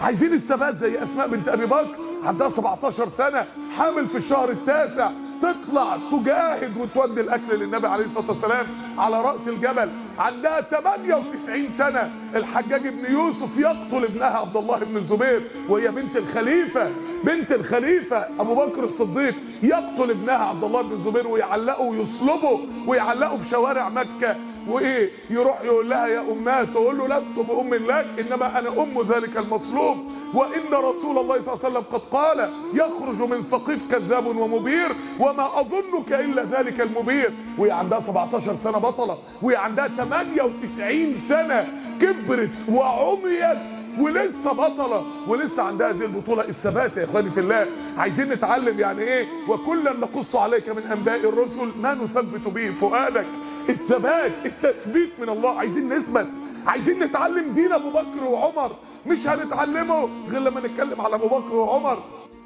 عايزين الثبات زي اسماء بنت ابي بكر عندها 17 سنة حامل في الشهر التاسع تطلع تجاهد وتودي الاكل للنبي عليه الصلاة والسلام على رأس الجبل عندها 98 سنة الحجاج بن يوسف يقتل ابنها عبد الله بن الزبير وهي بنت الخليفة بنت الخليفة ابو بكر الصديق يقتل ابنها عبد الله بن الزبير ويعلقه ويصلبه ويعلقه في شوارع مكة وايه يروح يقول لها يا امها تقول له لست بام لك انما انا ام ذلك المصلوب وان رسول الله صلى الله عليه وسلم قد قال يخرج من ثقيف كذاب ومبير وما اظنك الا ذلك المبير وهي عندها 17 سنه بطله وهي عندها 98 سنه كبرت وعميت ولسه بطلة ولسه عندها هذه البطولة الثبات يا اخواني في الله عايزين نتعلم يعني ايه وكلا نقص عليك من انباء الرسل ما نثبت به فؤادك الثبات التثبيت من الله عايزين نثبت عايزين نتعلم دين ابو بكر وعمر مش هنتعلمه غير لما نتكلم على ابو بكر وعمر